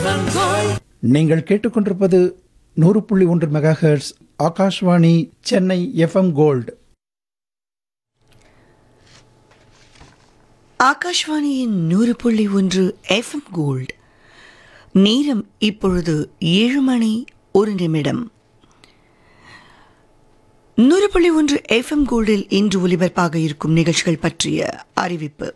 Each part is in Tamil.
நீங்கள் கேட்டுக்கொண்டிருப்பது நூறு புள்ளி ஒன்று mega hertz Akashvani Chennai FM gold ஆகாஷ்வாணியின் நூறு புள்ளி ஒன்று எஃப்எம் கோல்ட் நேரம் இப்பொழுது ஏழு மணி ஒரு நிமிடம் நூறு புள்ளி ஒன்று எஃப்எம் கோல்டில் இன்று ஒலிபரப்பாக இருக்கும் நிகழ்ச்சிகள் பற்றிய அறிவிப்பு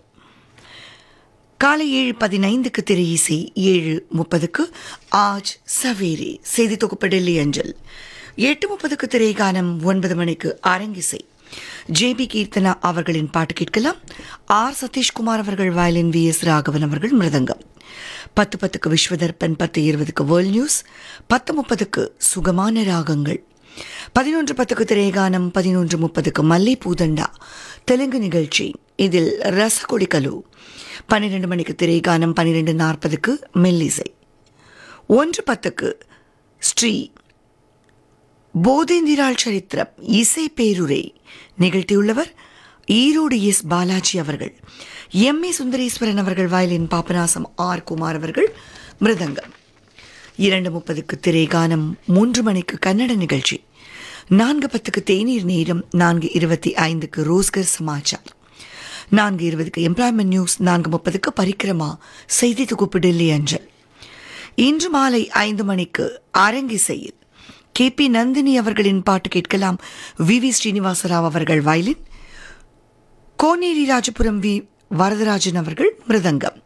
காலை ஏழு பதினைந்துக்கு திரை இசை ஏழு முப்பதுக்கு ஆஜ் சவேரி செய்தி தொகுப்பு டெல்லி அஞ்சல் எட்டு முப்பதுக்கு திரைகானம் ஒன்பது மணிக்கு அரங்கிசை ஜேபி கீர்த்தனா அவர்களின் பாட்டு கேட்கலாம் ஆர் சதீஷ்குமார் அவர்கள் வயலின் வி எஸ் ராகவன் அவர்கள் மிருதங்கம் பத்து பத்துக்கு விஸ்வதர்பன் பத்து இருபதுக்கு வேர்ல்ட் நியூஸ் பத்து முப்பதுக்கு சுகமான ராகங்கள் பதினொன்று பத்துக்கு திரைகானம் பதினொன்று முப்பதுக்கு மல்லை பூதண்டா தெலுங்கு நிகழ்ச்சி இதில் ரசகொடி கலு பன்னிரெண்டு மணிக்கு திரைகானம் பன்னிரெண்டு நாற்பதுக்கு மெல்லிசை ஒன்று பத்துக்கு ஸ்ரீ போதேந்திராள் சரித்திரம் இசை பேருரை நிகழ்த்தியுள்ளவர் ஈரோடு எஸ் பாலாஜி அவர்கள் எம் ஏ சுந்தரேஸ்வரன் அவர்கள் வயலின் பாபநாசம் ஆர் குமார் அவர்கள் மிருதங்கம் இரண்டு முப்பதுக்கு திரைகானம் மூன்று மணிக்கு கன்னட நிகழ்ச்சி நான்கு பத்துக்கு தேநீர் நேரம் நான்கு இருபத்தி ஐந்துக்கு ரோஸ்கர் சமாச்சார் நான்கு இருபதுக்கு எம்ப்ளாய்மெண்ட் நியூஸ் நான்கு முப்பதுக்கு பரிக்கிரமா செய்தி தொகுப்பு டெல்லி அஞ்சல் இன்று மாலை ஐந்து மணிக்கு அரங்கிசையில் கே பி நந்தினி அவர்களின் பாட்டு கேட்கலாம் வி வி ஸ்ரீனிவாசராவ் அவர்கள் வயலின் கோனேரி ராஜபுரம் வி வரதராஜன் அவர்கள் மிருதங்கம்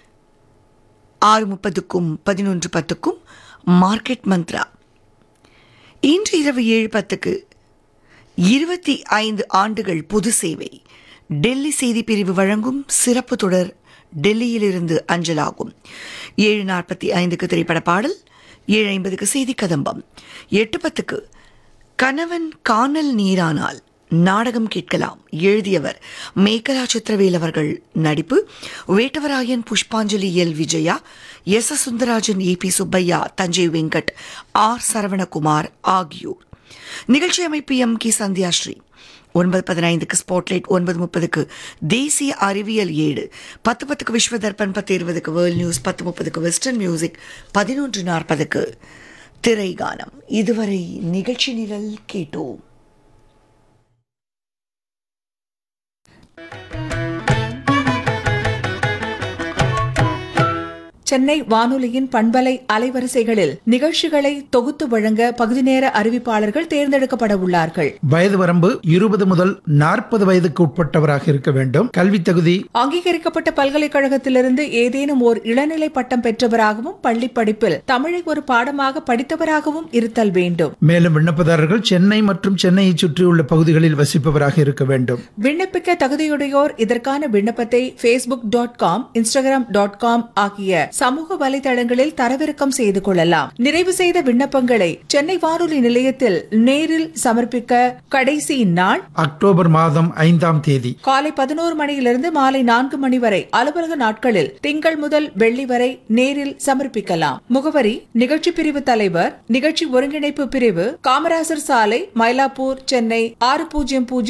ஆறு முப்பதுக்கும் பதினொன்று பத்துக்கும் மார்க்கெட் மந்த்ரா இன்று இரவு ஏழு பத்துக்கு இருபத்தி ஐந்து ஆண்டுகள் பொது சேவை டெல்லி செய்தி பிரிவு வழங்கும் சிறப்பு தொடர் டெல்லியிலிருந்து அஞ்சலாகும் ஏழு நாற்பத்தி ஐந்துக்கு திரைப்பட பாடல் ஏழு ஐம்பதுக்கு செய்தி கதம்பம் எட்டு பத்துக்கு கணவன் காணல் நீரானால் நாடகம் கேட்கலாம் எழுதியவர் மேகலா சித்திரவேல் அவர்கள் நடிப்பு Vettavarayan Pushpanjali L Vijaya S S Sundarajan A P Subbaiah Thanjai Venkat R Saravanakumar ஆகியோர் நிகழ்ச்சி அமைப்பு எம் கே சந்தியாஸ்ரீ ஒன்பது பதினைந்துக்கு ஸ்பாட்லைட் ஒன்பது முப்பதுக்கு தேசிய அறிவியல் ஏடு பத்து பத்துக்கு விஸ்வ தர்பன் பத்து இருபதுக்கு வேர்ல்ட் நியூஸ் பத்து முப்பதுக்கு வெஸ்டர்ன் மியூசிக் பதினொன்று நாற்பதுக்கு திரைகானம் இதுவரை நிகழ்ச்சி நிரல் கேட்டோம் சென்னை வானொலியின் பண்பலை அலைவரிசைகளில் நிகழ்ச்சிகளை தொகுத்து வழங்க பகுதி நேர அறிவிப்பாளர்கள் தேர்ந்தெடுக்கப்பட உள்ளார்கள் வயது வரம்பு இருபது முதல் நாற்பது வயதுக்கு உட்பட்டவராக இருக்க வேண்டும் கல்வி தகுதி அங்கீகரிக்கப்பட்ட பல்கலைக்கழகத்திலிருந்து ஏதேனும் ஓர் இளநிலை பட்டம் பெற்றவராகவும் பள்ளி படிப்பில் தமிழை ஒரு பாடமாக படித்தவராகவும் இருத்தல் வேண்டும் மேலும் விண்ணப்பதாரர்கள் சென்னை மற்றும் சென்னையை சுற்றியுள்ள பகுதிகளில் வசிப்பவராக இருக்க வேண்டும் விண்ணப்பிக்க தகுதியுடையோர் இதற்கான விண்ணப்பத்தை Facebook dot com Instagram dot com ஆகிய சமூக வலைதளங்களில் தரவிறக்கம் செய்து கொள்ளலாம் நிறைவு செய்த விண்ணப்பங்களை சென்னை வானொலி நிலையத்தில் நேரில் சமர்ப்பிக்க கடைசி நாள் அக்டோபர் மாதம் ஐந்தாம் தேதி காலை பதினோரு மணியிலிருந்து மாலை நான்கு மணி வரை அலுவலக நாட்களில் திங்கள் முதல் வெள்ளி வரை நேரில் சமர்ப்பிக்கலாம் முகவரி நிகழ்ச்சி பிரிவு தலைவர் நிகழ்ச்சி ஒருங்கிணைப்பு பிரிவு காமராசர் சாலை மயிலாப்பூர் சென்னை ஆறு பூஜ்ஜியம் பூஜ்ஜியம்